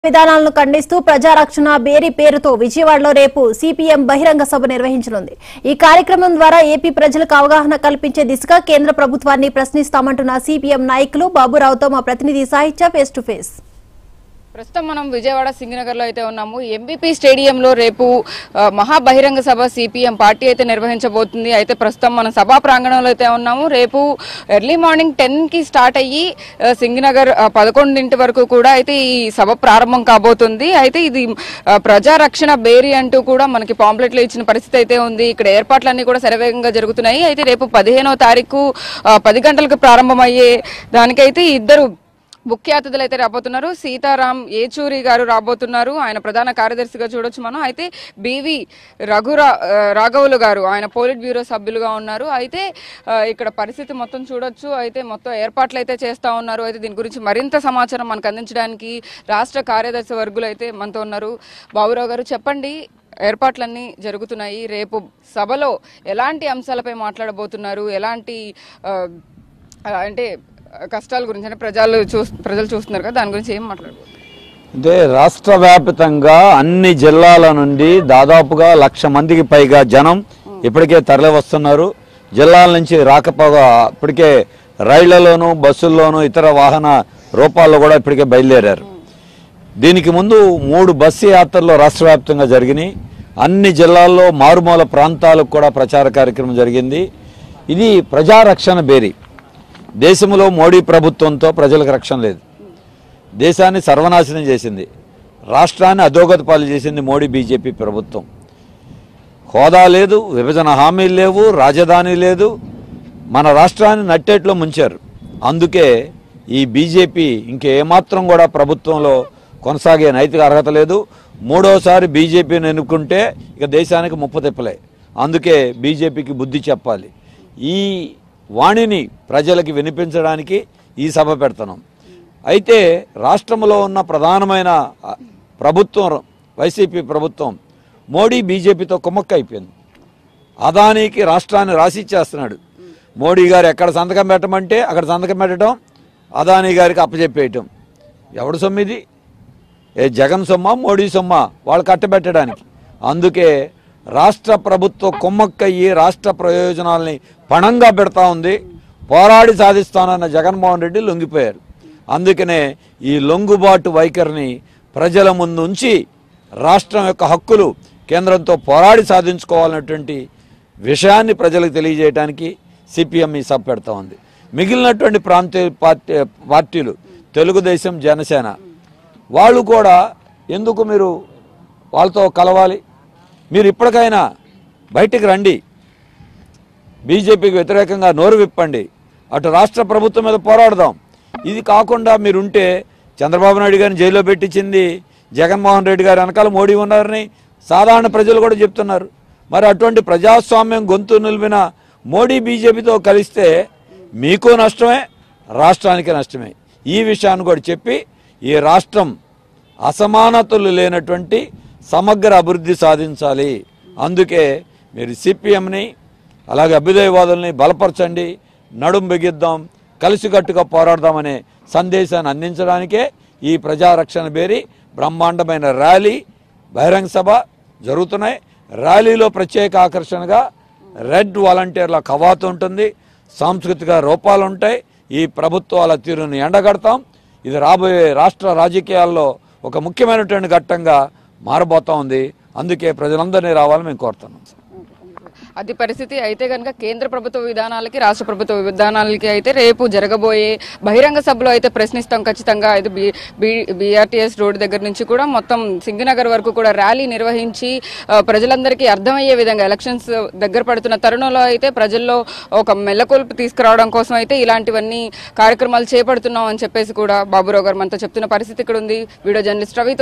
విధానాలను ఖండిస్తూ ప్రజారక్షణ బేరీ పేరుతో విజయవాడలో రేపు సిపిఎం బహిరంగ సభ నిర్వహించనుంది ఈ కార్యక్రమం ద్వారా ఏపీ ప్రజలకు అవగాహన కల్పించే దిశగా కేంద్ర ప్రభుత్వాన్ని ప్రశ్నిస్తామంటున్న సిపిఎం నాయకులు బాబురావుతో మా ప్రతినిధి సాహిత్య ఫేస్ టు ఫేస్ ప్రస్తుతం మనం విజయవాడ సింగనగర్లో అయితే ఉన్నాము ఎంబీపీ స్టేడియంలో రేపు ఆ, మహా బహిరంగ సభ సిపిఎం పార్టీ అయితే నిర్వహించబోతుంది అయితే ప్రస్తుతం మనం సభా ప్రాంగణంలో అయితే ఉన్నాము రేపు ఎర్లీ మార్నింగ్ టెన్ కి స్టార్ట్ అయ్యి ఆ, సింగనగర్ ఆ, పదకొండింటి వరకు కూడా అయితే ఈ సభ ప్రారంభం కాబోతుంది అయితే ఇది ఆ, ప్రజారక్షణ బేరీ అంటూ కూడా మనకి పాంప్లెట్లు ఇచ్చిన పరిస్థితి అయితే ఉంది ఇక్కడ ఏర్పాట్లన్నీ కూడా శరవేగంగా జరుగుతున్నాయి అయితే రేపు పదిహేనో తారీఖు ఆ, పది గంటలకు ప్రారంభమయ్యే దానికైతే ఇద్దరు ముఖ్య అతిథులు అయితే రాబోతున్నారు సీతారాం ఏచూరి గారు రాబోతున్నారు ఆయన ప్రధాన కార్యదర్శిగా చూడొచ్చు మనం అయితే బివి రఘురా ఆ, రాఘవులు గారు ఆయన పోలిట్ బ్యూరో సభ్యులుగా ఉన్నారు అయితే ఆ, ఇక్కడ పరిస్థితి మొత్తం చూడొచ్చు అయితే మొత్తం ఏర్పాట్లు అయితే చేస్తా ఉన్నారు అయితే దీని గురించి మరింత సమాచారం మనకు అందించడానికి రాష్ట్ర కార్యదర్శి వర్గులు అయితే మనతో ఉన్నారు బాబురావు గారు చెప్పండి ఏర్పాట్లన్నీ జరుగుతున్నాయి రేపు సభలో ఎలాంటి అంశాలపై మాట్లాడబోతున్నారు ఎలాంటి ఆ, ఆ, అంటే కష్టాల గురించి అంటే ప్రజలు చూ ప్రజలు చూస్తున్నారు కదా దాని గురించి ఏం మాట్లాడబోతున్నారు అంటే రాష్ట్ర వ్యాప్తంగా అన్ని జిల్లాల నుండి దాదాపుగా లక్ష మందికి పైగా జనం ఇప్పటికే తరలి వస్తున్నారు జిల్లాల నుంచి రాకపోగా ఇప్పటికే రైళ్లలోను బస్సుల్లోనూ ఇతర వాహన రూపాల్లో కూడా ఇప్పటికే బయలుదేరారు దీనికి ముందు మూడు బస్సు యాత్రలు రాష్ట్ర వ్యాప్తంగా జరిగినాయి అన్ని జిల్లాల్లో మారుమూల ప్రాంతాలకు కూడా ప్రచార కార్యక్రమం జరిగింది ఇది ప్రజారక్షణ బేరీ దేశంలో మోడీ ప్రభుత్వంతో ప్రజలకు రక్షణ లేదు దేశాన్ని సర్వనాశనం చేసింది రాష్ట్రాన్ని అధోగతి పాలు చేసింది మోడీ బీజేపీ ప్రభుత్వం హోదా లేదు విభజన హామీలు లేవు రాజధాని లేదు మన రాష్ట్రాన్ని నట్టేట్లో ముంచారు అందుకే ఈ బీజేపీ ఇంకేమాత్రం కూడా ప్రభుత్వంలో కొనసాగే నైతిక అర్హత లేదు మూడోసారి బీజేపీని ఎన్నుకుంటే ఇక దేశానికి ముప్పు తిప్పలే అందుకే బీజేపీకి బుద్ధి చెప్పాలి ఈ వాణిని ప్రజలకి వినిపించడానికి ఈ సభ పెడుతున్నాం అయితే రాష్ట్రంలో ఉన్న ప్రధానమైన ఆ, ప్రభుత్వం వైసీపీ ప్రభుత్వం మోడీ బీజేపీతో కుమ్మక్క అయిపోయింది అదానికి రాష్ట్రాన్ని రాసిచ్చేస్తున్నాడు మోడీ గారు ఎక్కడ సంతకం పెట్టమంటే అక్కడ సంతకం పెట్టడం అదానీ గారికి అప్పచెప్పేయటం ఎవడు సొమ్మిది ఏ జగన్ సొమ్మ మోడీ సొమ్మ వాళ్ళు కట్టబెట్టడానికి అందుకే రాష్ట్ర ప్రభుత్వ కుమ్మక్కయ్యి రాష్ట్ర ప్రయోజనాల్ని పణంగా పెడతా ఉంది పోరాడి సాధిస్తానన్న జగన్మోహన్ రెడ్డి లొంగిపోయారు అందుకనే ఈ లొంగుబాటు వైఖరిని ప్రజల ముందు ఉంచి రాష్ట్రం యొక్క హక్కులు కేంద్రంతో పోరాడి సాధించుకోవాలన్నటువంటి విషయాన్ని ప్రజలకు తెలియజేయడానికి సిపిఎం ఈ సభ పెడతా ఉంది మిగిలినటువంటి ప్రాంతీయ పార్టీ పార్టీలు తెలుగుదేశం జనసేన వాళ్ళు కూడా ఎందుకు మీరు వాళ్ళతో కలవాలి మీరు ఇప్పటికైనా బయటికి రండి బీజేపీకి వ్యతిరేకంగా నోరు విప్పండి అటు రాష్ట్ర ప్రభుత్వం మీద పోరాడదాం ఇది కాకుండా మీరుంటే చంద్రబాబు నాయుడు గారిని జైల్లో పెట్టించింది జగన్మోహన్ రెడ్డి గారు వెనకాల మోడీ ఉన్నారని సాధారణ ప్రజలు కూడా చెప్తున్నారు మరి అటువంటి ప్రజాస్వామ్యం గొంతు నిలిపిన మోడీ బీజేపీతో కలిస్తే మీకు నష్టమే రాష్ట్రానికి నష్టమే ఈ విషయాన్ని కూడా చెప్పి ఈ రాష్ట్రం అసమానతలు లేనటువంటి సమగ్ర అభివృద్ధి సాధించాలి అందుకే మీరు సిపిఎంని అలాగే అభ్యుదయవాదుల్ని బలపరచండి నడుం బిగిద్దాం కలిసికట్టుగా పోరాడదామనే సందేశాన్ని అందించడానికే ఈ ప్రజారక్షణ బేరి బ్రహ్మాండమైన ర్యాలీ బహిరంగ సభ జరుగుతున్నాయి ర్యాలీలో ప్రత్యేక ఆకర్షణగా రెడ్ వాలంటీర్ల కవాతు ఉంటుంది సాంస్కృతిక రూపాలు ఉంటాయి ఈ ప్రభుత్వాల తీరుని ఎండగడతాం ఇది రాబోయే రాష్ట్ర రాజకీయాల్లో ఒక ముఖ్యమైనటువంటి ఘట్టంగా మారబోతా ఉంది అందుకే ప్రజలందరినీ రావాలని మేము కోరుతున్నాం అది పరిస్థితి అయితే కనుక కేంద్ర ప్రభుత్వ విధానాలకి రాష్ట్ర ప్రభుత్వ విధానాలకి అయితే రేపు జరగబోయే బహిరంగ సభలో అయితే ప్రశ్నిస్తాం ఖచ్చితంగా అయితే బి బీఆర్టీఎస్ రోడ్ దగ్గర నుంచి కూడా మొత్తం సింగనగర్ వరకు కూడా ర్యాలీ నిర్వహించి ఆ, ప్రజలందరికీ అర్థమయ్యే విధంగా ఎలక్షన్స్ దగ్గర పడుతున్న తరుణంలో అయితే ప్రజల్లో ఒక మెల్లకొల్పు తీసుకురావడం కోసం అయితే ఇలాంటివన్నీ కార్యక్రమాలు చేపడుతున్నాం అని చెప్పేసి కూడా బాబురావు గారు మనతో చెప్తున్న పరిస్థితి ఇక్కడ ఉంది వీడియో జర్నలిస్ట్ రవితో